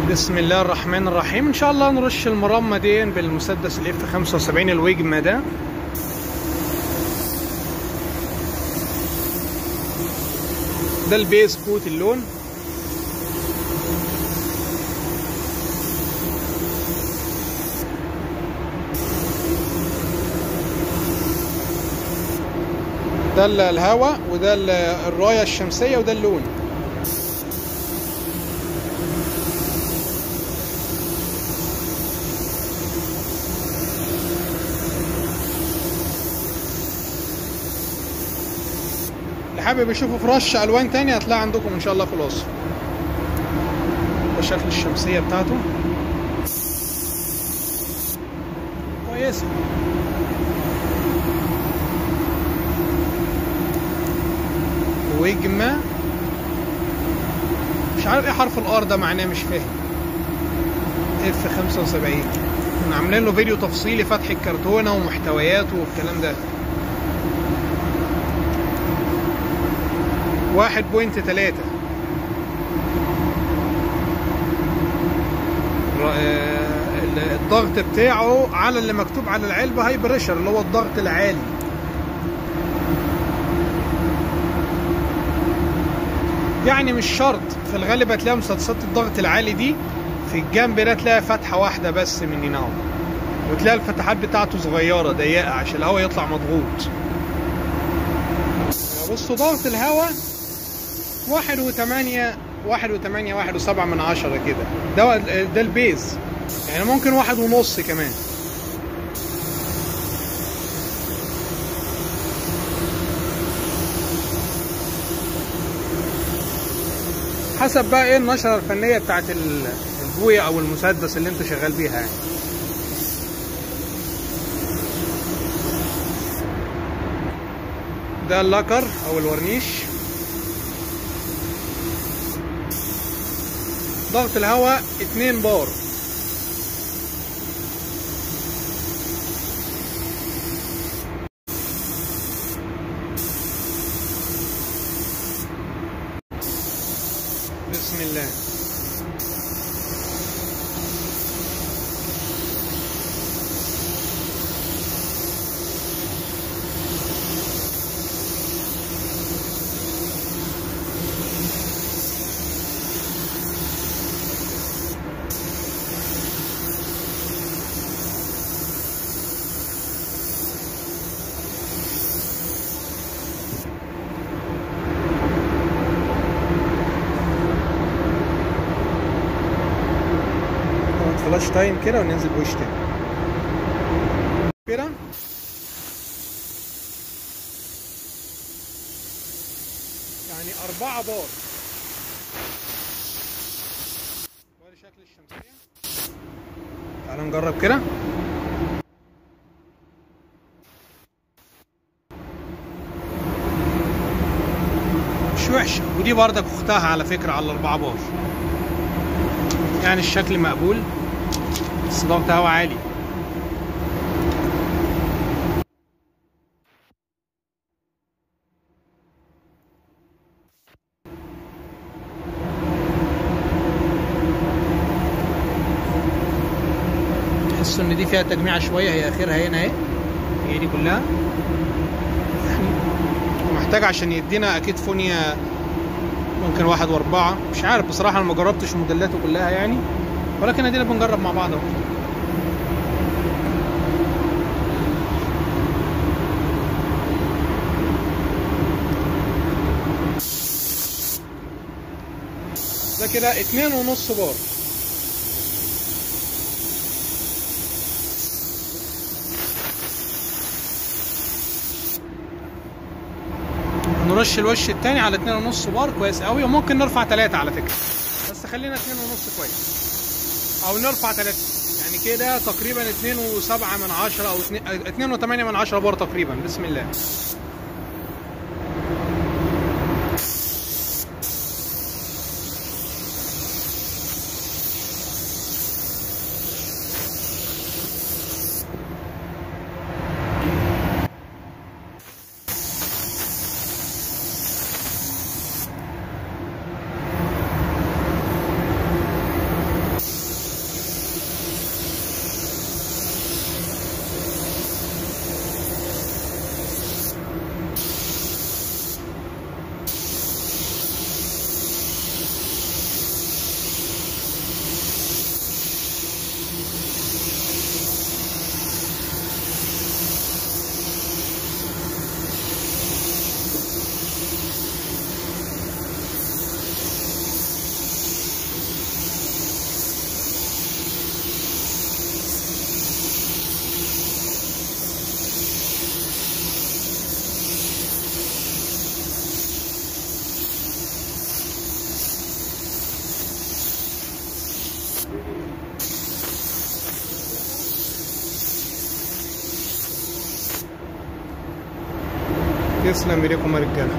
بسم الله الرحمن الرحيم ان شاء الله نرش المرمى دي بالمسدس الاف 75 الويجما ده ده البيز كوت اللون ده ال- الهواء وده ال- الرايه الشمسيه وده اللون اللي حابب يشوفه في رش الوان تانية هتلاقي عندكم ان شاء الله في الوصف ده شكل الشمسيه بتاعته كويسه وجمة مش عارف ايه حرف الار ده معناه مش فاهم اف 75 كنا عاملين له فيديو تفصيلي فتح الكرتونه ومحتوياته والكلام ده واحد بوينت تلاتة الضغط بتاعه على اللي مكتوب على العلبة هاي بريشر اللي هو الضغط العالي يعني مش شرط في الغالب هتلاقي مسدسات الضغط العالي دي في الجنب ده تلاقي فتحة واحدة بس من هنا وتلاقي الفتحات بتاعته صغيرة ضيقة عشان الهواء يطلع مضغوط بصوا ضغط الهواء واحد وثمانية واحد وثمانية واحد وسبعة من عشرة كده ده ده البيز يعني ممكن واحد ونص كمان حسب بقى ايه النشرة الفنية بتاعت البوية او المسدس اللي انت شغال بيها يعني ده اللاكر او الورنيش ضغط الهواء 2 بار بسم الله ناخد فلاش تايم كده وننزل بوش تاني كده يعني أربعة بار وادي شكل الشمسية تعالى نجرب كده مش وحشة ودي بردك اختها على فكرة على الأربعة بار يعني الشكل مقبول بس ضغط هواء عالي تحسوا ان دي فيها تجميعة شوية هي اخرها هنا اهي هي دي كلها يعني محتاج عشان يدينا اكيد فونيا ممكن واحد واربعة مش عارف بصراحة انا ما جربتش موديلاته كلها يعني ولكن ادينا بنجرب مع بعض اهو ده كده اتنين ونص بار نرش الوش التاني على اتنين ونص بار كويس قوي وممكن نرفع تلاتة على فكرة بس خلينا اتنين ونص كويس او نرفع تلاتة يعني كده تقريبا اتنين وسبعة من عشرة او اتنين, اتنين وتمانية من عشرة بار تقريبا بسم الله تسلم ايديكم يا رجاله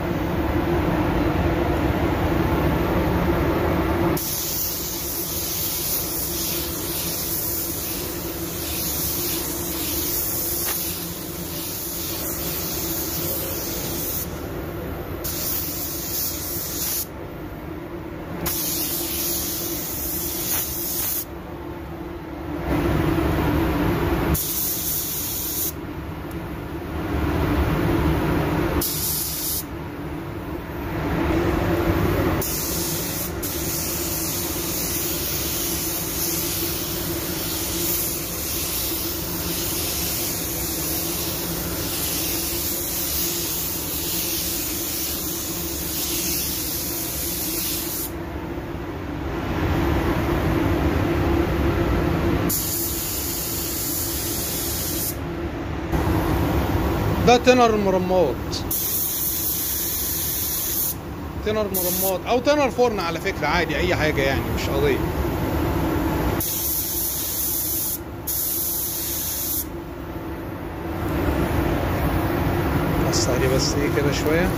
ده تنر مرمات تنر مرمات او تنر فرن على فكرة عادي اي حاجة يعني مش قضية بس عليه بس ايه كده شوية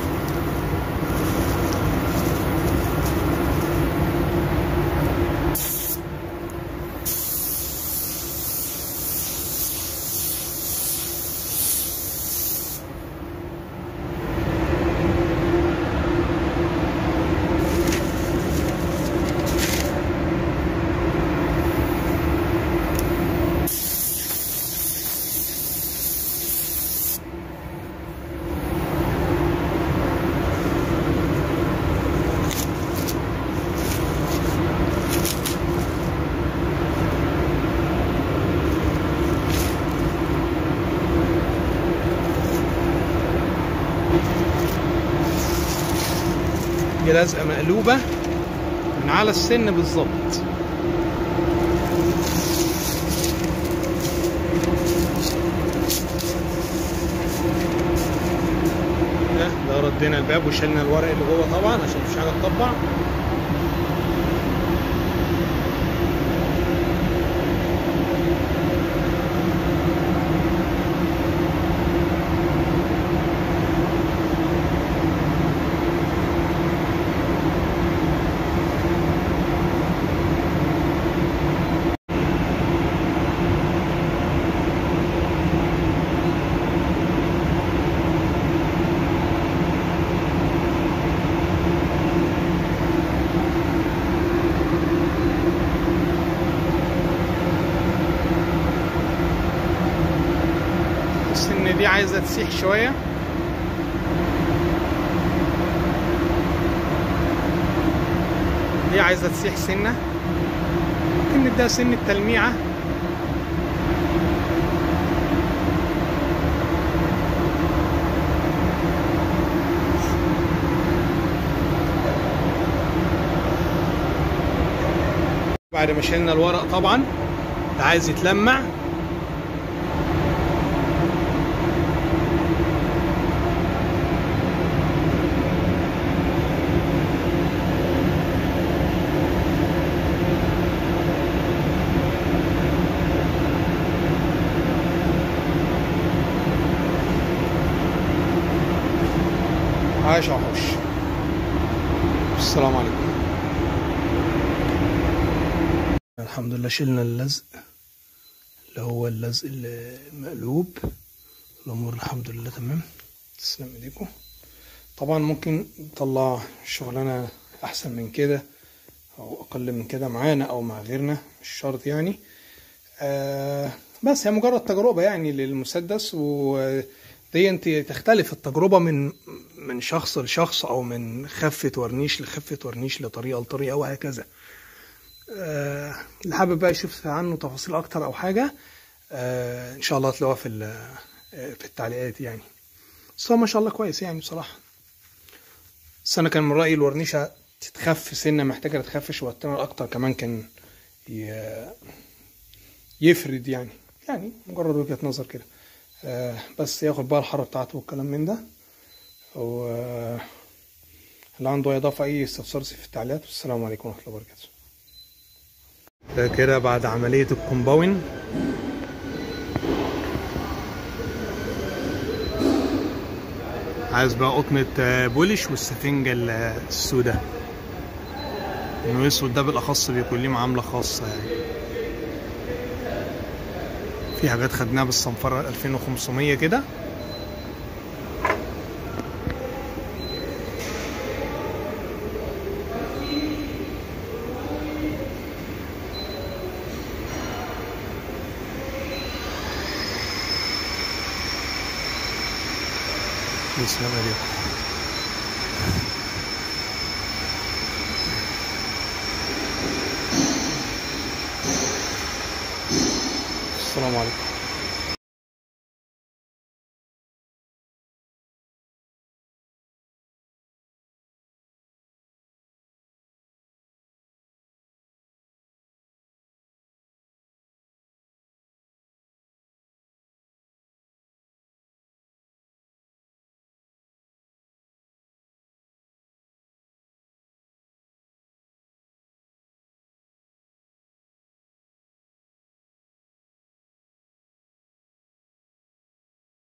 دي لزقة مقلوبة من على السن بالظبط ده ده ردينا الباب وشلنا الورق اللي جوه طبعا عشان مفيش حاجة تطبع السن دي عايزة تسيح شوية دي عايزة تسيح سنة ممكن نديها سن التلميعة بعد ما شلنا الورق طبعا ده عايز يتلمع عايش عوش السلام عليكم الحمد لله شلنا اللزق اللي هو اللزق المقلوب الامور الحمد لله تمام تسلم ايديكم طبعا ممكن نطلع شغلانه احسن من كده او اقل من كده معانا او مع غيرنا مش شرط يعني آه بس هي مجرد تجربه يعني للمسدس و دي انت تختلف التجربه من من شخص لشخص او من خفه ورنيش لخفه ورنيش لطريقه لطريقه وهكذا آه اللي حابب بقى يشوف عنه تفاصيل اكتر او حاجه آه ان شاء الله تلاقوها في في التعليقات يعني بس هو ما شاء الله كويس يعني بصراحه بس انا كان من رايي الورنيشه تتخف سنه محتاجه تتخفش والتنر اكتر كمان كان يفرد يعني يعني مجرد وجهه نظر كده آه بس ياخد بقى الحرة بتاعته والكلام من ده و اللي عنده اي اضافه اي استفسار في التعليقات والسلام عليكم ورحمه الله وبركاته ده كده بعد عملية الكومباوند عايز بقى قطنة آه، بولش والسفنجة ال- السوداء انه اسود ده بالاخص بيكون ليه معاملة خاصة يعني في حاجات خدناها بالصنفرة 2500 كده يسلم عليكم السلام عليكم